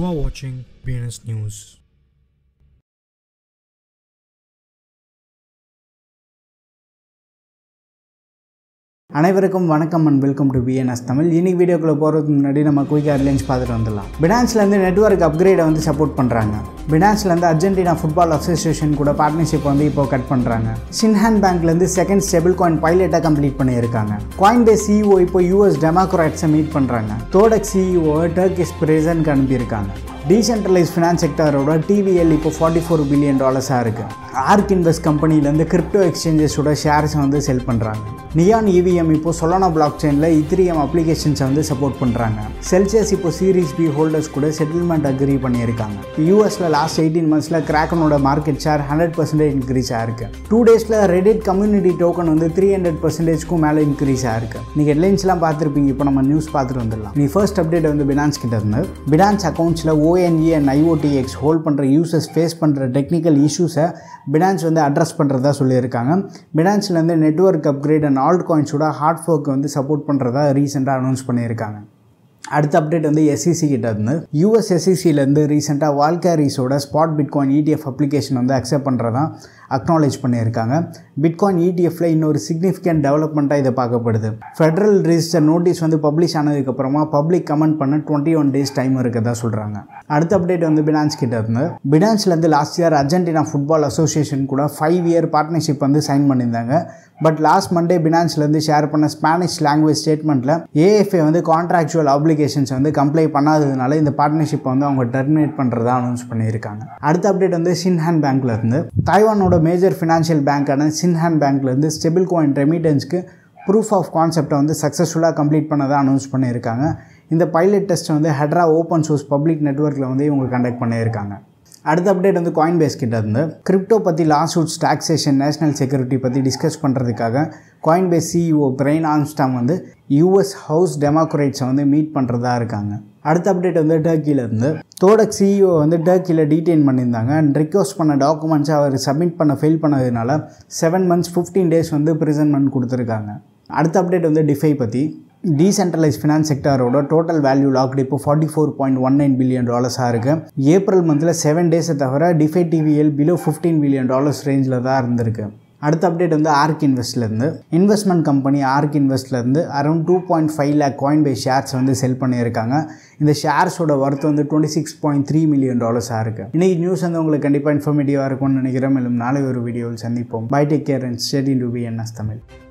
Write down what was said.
are watching BNS News. அனைவருக்கும் வணக்கம் and welcome to BNS Tamil இன்னைக்கு வீடியோக்குள்ளே போகிறதுக்கு முன்னாடி நம்ம குயிக் ஏர்லைன்ஸ் பார்த்துட்டு வந்துடலாம் பினான்ஸ்லேருந்து நெட்ஒர்க் அப்கிரேடை வந்து சப்போர்ட் பண்ணுறாங்க பினான்ஸ்லேருந்து அர்ஜென்டினா ஃபுட்பால் அசோசியேஷன் கூட பார்ட்னர்ஷிப் வந்து இப்போ கட் பண்ணுறாங்க சின்ஹான் பேங்க்லேருந்து செகண்ட் ஸ்டெபிள் காயின் பைலட்டாக கம்ப்ளீட் பண்ணியிருக்காங்க காயின் பேஸ் சிஇஓ இப்போ யூஎஸ் டெமோக்ராட்ஸை மீட் பண்ணுறாங்க தோடக் சிஇஓ டர்க்கிஷ் பிரேசனுக்கு அனுப்பியிருக்காங்க டீசென்ட்ரலைஸ் ஃபினான்ஸ் செக்டரோட டிவிஎல் இப்போ ஃபார்ட்டி ஃபோர் பில்லியன் டாலர்ஸாக இருக்குது ஆர்க் இன்வெஸ்ட் கம்பெனிலேருந்து கிரிப்டோ எக்ஸ்சேஞ்சஸோட ஷேர்ஸை வந்து செல் பண்ணுறாங்க நியான் இவிஎம் இப்போ சொலானா பிளாக் செயினில் இத்ரியம் அப்ளிகேஷன்ஸை வந்து சப்போர்ட் பண்ணுறாங்க செல்சியஸ் இப்போ சீரீஸ் பி ஹோல்டர்ஸ் கூட செட்டில்மெண்ட் அக்ரி பண்ணியிருக்காங்க யூஎஸில் லாஸ்ட் எயிட்டீன் மந்த்ஸில் கிராக்கனோட market share hundred percentage increase ஆயிருக்கு டூ டேஸில் ரெடிட் கம்யூனிட்டி டோக்கன் வந்து த்ரீ ஹண்ட்ரட் பர்சன்டேஜ்க்கும் மேலே இன்க்ரீஸ் ஆயிருக்கு நீங்கள் ஹெட்லைன்ஸ்லாம் பார்த்துருப்பீங்க இப்போ நம்ம நியூஸ் பார்த்துட்டு வந்துடலாம் நீ ஃபர்ஸ்ட் அப்டேட் வந்து பினான்ஸ் கிட்ட இருந்து பினான்ஸ் அக்கௌண்ட்ஸில் ஓஎன்இ அண்ட் ஐஓடிஎக்ஸ் ஹோல்ட் பண்ணுற யூசர்ஸ் ஃபேஸ் பண்ணுற டெக்னிக்கல் இஷ்யூஸை பினான்ஸ் வந்து அட்ரஸ் பண்ணுறதா சொல்லியிருக்காங்க பினான்ஸ்லேருந்து நெட்ஒர்க் அப்கிரேட் அண்ட் ஆல்ட் காயின்ஸோட ஹார்ட் ஃபோர்க்கு வந்து சப்போர்ட் பண்ணுறதா ரீசெண்டாக அனௌன்ஸ் பண்ணியிருக்காங்க அடுத்த அப்டேட் வந்து எஸ்இசி கிட்ட இருந்து யூஎஸ் எஸ்இசிலேருந்து ரீசெண்டாக வால்கேரிஸோட ஸ்பாட் பிட்காயின் இடிஎஃப் அப்ளிகேஷன் வந்து அக்செப்ட் பண்ணுறதா அக்னாலேஜ் பண்ணியிருக்காங்க பிட்காயின் இடிஎஃப்ல இன்னொரு சிக்னிஃபிகண்ட் டெவலப்மெண்ட்டாக இதை பார்க்கப்படுது ஃபெடரல் ரிஜிஸ்டர் நோட்டீஸ் வந்து பப்ளிஷ் ஆனதுக்கப்புறமா பப்ளிக் கமெண்ட் பண்ண டுவெண்ட்டி ஒன் டேஸ் டைம் இருக்கதா சொல்கிறாங்க அடுத்த அப்டேட் வந்து பினான்ஸ் கிட்ட இருந்து பினான்ஸ்லேருந்து last year Argentina football association கூட ஃபைவ் இயர் பார்ட்னர்ஷிப் வந்து சைன் பண்ணியிருந்தாங்க பட் லாஸ்ட் மண்டே பினான்ஸ்லேருந்து ஷேர் பண்ண ஸ்பானிஷ் லாங்குவேஜ் ஸ்டேட்மெண்ட்டில் ஏஎஃப்ஏ வந்து கான்ட்ராக்சுவல் ஆப்ளிகேஷன்ஸ் வந்து கம்ப்ளை பண்ணாததுனால இந்த பார்ட்னர்ஷிப் வந்து அவங்க டெர்மினேட் பண்ணுறதா அனௌன்ஸ் பண்ணியிருக்காங்க அடுத்த அப்டேட் வந்து சின்ஹான் பேங்க்ல இருந்து தாய்வானோட மேஜர் ஃபினான்ஷியல் பேங்க்கான சின்ஹான் பேங்க்லேருந்து ஸ்டெபிள் காயின் ரெமிட்டன்ஸ்க்கு ப்ரூஃப் ஆஃப் கான்செப்டை வந்து சக்ஸஸ்ஃபுல்லாக கம்ப்ளீட் பண்ணதாக அனௌன்ஸ் பண்ணியிருக்காங்க இந்த பைலட் டெஸ்ட் வந்து ஹெட்ரா ஓப்பன் சோர்ஸ் பப்ளிக் நெட்ஒர்க்கில் வந்து இவங்க கண்டக்ட் பண்ணியிருக்காங்க அடுத்த அப்டேட் வந்து காயின் பேஸ் கிட்ட இருந்து கிரிப்டோ பற்றி lawsuits taxation national security பற்றி டிஸ்கஸ் பண்ணுறதுக்காக Coinbase CEO Brian Armstrong வந்து யூஎஸ் ஹவுஸ் டெமோக்ரேட்ஸை வந்து மீட் பண்ணுறதா இருக்காங்க அடுத்த அப்டேட் வந்து டர்க்கியிலேருந்து தோடக் சிஇஓ வந்து டர்க்கியில் டீடைன் பண்ணியிருந்தாங்க அண்ட் ரிக்வஸ்ட் பண்ண டாக்குமெண்ட்ஸை அவர் சப்மிட் பண்ண ஃபெயில் பண்ணதுனால செவன் மந்த்ஸ் ஃபிஃப்டீன் டேஸ் வந்து ப்ரிசன்மெண்ட் கொடுத்துருக்காங்க அடுத்த அப்டேட் வந்து டிஃபை பற்றி டீசென்ட்ரலைஸ் ஃபினான்ஸ் செக்டரோட டோட்டல் வேல்யூ லாக்டு இப்போ forty four point one nine billion டாலர்ஸாக இருக்குது ஏப்ரல் மந்தில் செவன் டேஸை தவிர DeFi TVL below fifteen billion dollars ரேஞ்சில் தான் இருந்திருக்கு அடுத்த அப்டேட் வந்து ஆர்க் இன்வெஸ்ட்லேருந்து இன்வெஸ்ட்மெண்ட் கம்பெனி ஆர்க் இன்வெஸ்ட்லேருந்து around two point five lakh coin பை ஷேர்ஸ் வந்து செல் பண்ணியிருக்காங்க இந்த ஷேர்ஸோட ஒர்த் வந்து twenty six point three million டாலர்ஸாக இருக்குது இன்றைக்கி நியூஸ் வந்து உங்களுக்கு கண்டிப்பாக இன்ஃபர்மேட்டிவாக இருக்கும்னு நினைக்கிறேன் மேலும் நாளை ஒரு வீடியோவில் சந்திப்போம் bye take care and stayed in to B NS Tamil